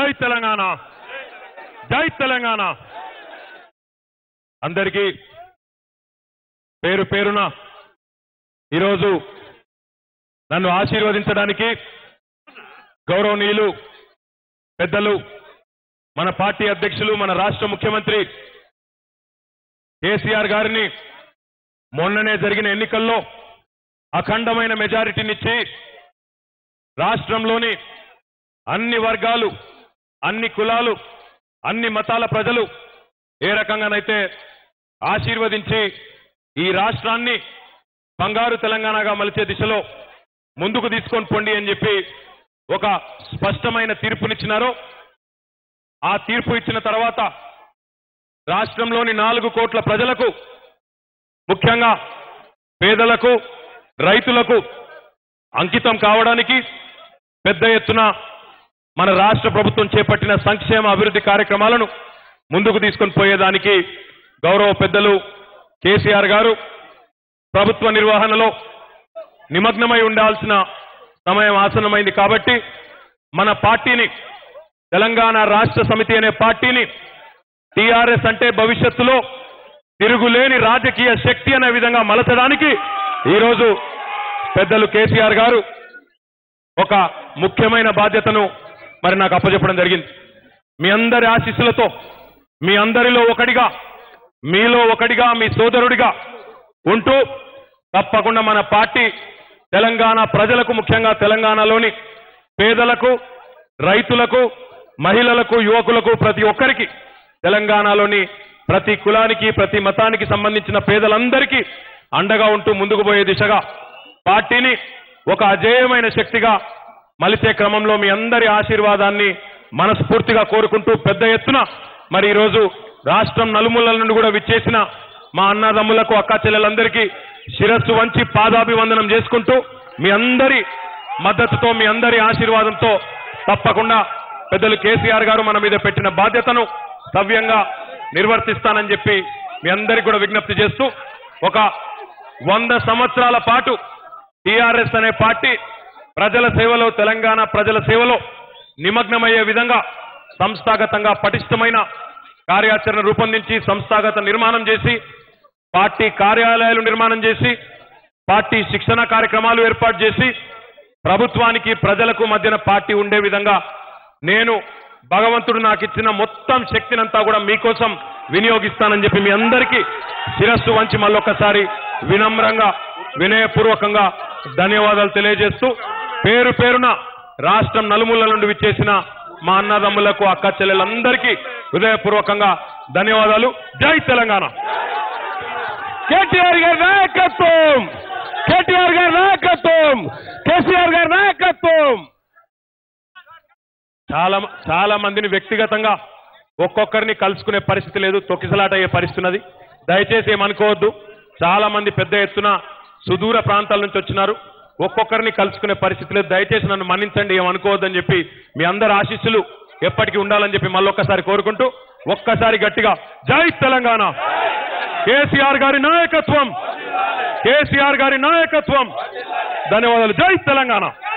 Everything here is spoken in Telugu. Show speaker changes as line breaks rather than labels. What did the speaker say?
జై తెలంగాణ జై తెలంగాణ అందరికీ పేరు పేరున ఈరోజు నన్ను ఆశీర్వదించడానికి గౌరవనీయులు పెద్దలు మన పార్టీ అధ్యక్షులు మన రాష్ట్ర ముఖ్యమంత్రి కేసీఆర్ గారిని మొన్ననే జరిగిన ఎన్నికల్లో అఖండమైన మెజారిటీనిచ్చి రాష్ట్రంలోని అన్ని వర్గాలు అన్ని కులాలు అన్ని మతాల ప్రజలు ఏ రకంగానైతే ఆశీర్వదించి ఈ రాష్ట్రాన్ని బంగారు తెలంగాణగా మలిచే దిశలో ముందుకు తీసుకొని పొండి అని చెప్పి ఒక స్పష్టమైన తీర్పునిచ్చినారో ఆ తీర్పు ఇచ్చిన తర్వాత రాష్ట్రంలోని నాలుగు కోట్ల ప్రజలకు ముఖ్యంగా పేదలకు రైతులకు అంకితం కావడానికి పెద్ద ఎత్తున మన రాష్ట్ర ప్రభుత్వం చేపట్టిన సంక్షేమ అభివృద్ధి కార్యక్రమాలను ముందుకు తీసుకొని పోయేదానికి గౌరవ పెద్దలు కేసీఆర్ గారు ప్రభుత్వ నిర్వహణలో నిమగ్నమై ఉండాల్సిన సమయం ఆసన్నమైంది కాబట్టి మన పార్టీని తెలంగాణ రాష్ట్ర సమితి అనే పార్టీని టీఆర్ఎస్ అంటే భవిష్యత్తులో తిరుగులేని రాజకీయ శక్తి అనే విధంగా మలచడానికి ఈరోజు పెద్దలు కేసీఆర్ గారు ఒక ముఖ్యమైన బాధ్యతను మరి నాకు అప్పచెప్పడం జరిగింది మీ అందరి ఆశీస్సులతో మీ అందరిలో ఒకటిగా మీలో ఒకటిగా మీ సోదరుడిగా ఉంటూ తప్పకుండా మన పార్టీ తెలంగాణ ప్రజలకు ముఖ్యంగా తెలంగాణలోని పేదలకు రైతులకు మహిళలకు యువకులకు ప్రతి ఒక్కరికి తెలంగాణలోని ప్రతి కులానికి ప్రతి మతానికి సంబంధించిన పేదలందరికీ అండగా ఉంటూ ముందుకు పోయే దిశగా పార్టీని ఒక అజేయమైన శక్తిగా మలిచే క్రమంలో మీ అందరి ఆశీర్వాదాన్ని మనస్ఫూర్తిగా కోరుకుంటూ పెద్ద ఎత్తున మరి ఈరోజు రాష్ట్రం నలుమూలల నుండి కూడా విచ్చేసిన మా అన్నదమ్ములకు అక్క చెల్లెలందరికీ శిరస్సు వంచి పాదాభివందనం చేసుకుంటూ మీ అందరి మద్దతుతో మీ అందరి ఆశీర్వాదంతో తప్పకుండా పెద్దలు కేసీఆర్ గారు మన మీద పెట్టిన బాధ్యతను సవ్యంగా నిర్వర్తిస్తానని చెప్పి మీ అందరికి కూడా విజ్ఞప్తి చేస్తూ ఒక వంద సంవత్సరాల పాటు టీఆర్ఎస్ అనే పార్టీ ప్రజల సేవలో తెలంగాణ ప్రజల సేవలో నిమగ్నమయ్యే విధంగా సంస్థాగతంగా పటిష్టమైన కార్యాచరణ రూపొందించి సంస్థాగత నిర్మాణం చేసి పార్టీ కార్యాలయాలు నిర్మాణం చేసి పార్టీ శిక్షణ కార్యక్రమాలు ఏర్పాటు చేసి ప్రభుత్వానికి ప్రజలకు మధ్యన పార్టీ ఉండే విధంగా నేను భగవంతుడు నాకు ఇచ్చిన మొత్తం శక్తినంతా కూడా మీకోసం వినియోగిస్తానని చెప్పి మీ అందరికీ శిరస్సు వంచి మళ్ళొక్కసారి వినమ్రంగా వినయపూర్వకంగా ధన్యవాదాలు తెలియజేస్తూ పేరు పేరున రాష్ట్రం నలుమూలల నుండి విచ్చేసిన మా అన్నదమ్ములకు అక్క చెల్లెలందరికీ హృదయపూర్వకంగా ధన్యవాదాలు జై తెలంగాణ
కేటీఆర్ గారి నాయకత్వం కేటీఆర్ గారి నాయకత్వం కేసీఆర్ గారి నాయకత్వం
చాలా చాలా మందిని వ్యక్తిగతంగా ఒక్కొక్కరిని కలుసుకునే పరిస్థితి లేదు తొక్కిసలాట అయ్యే పరిస్థితి ఉన్నది దయచేసి ఏమనుకోవద్దు చాలా మంది పెద్ద ఎత్తున సుదూర ప్రాంతాల నుంచి వచ్చినారు ఒక్కొక్కరిని కలుసుకునే పరిస్థితి లేదు దయచేసి నన్ను మన్నించండి ఏమనుకోవద్దని చెప్పి మీ అందరి ఆశీస్సులు ఎప్పటికీ ఉండాలని చెప్పి మళ్ళొక్కసారి కోరుకుంటూ ఒక్కసారి గట్టిగా జై తెలంగాణ కేసీఆర్ గారి నాయకత్వం కేసీఆర్ గారి నాయకత్వం ధన్యవాదాలు జై తెలంగాణ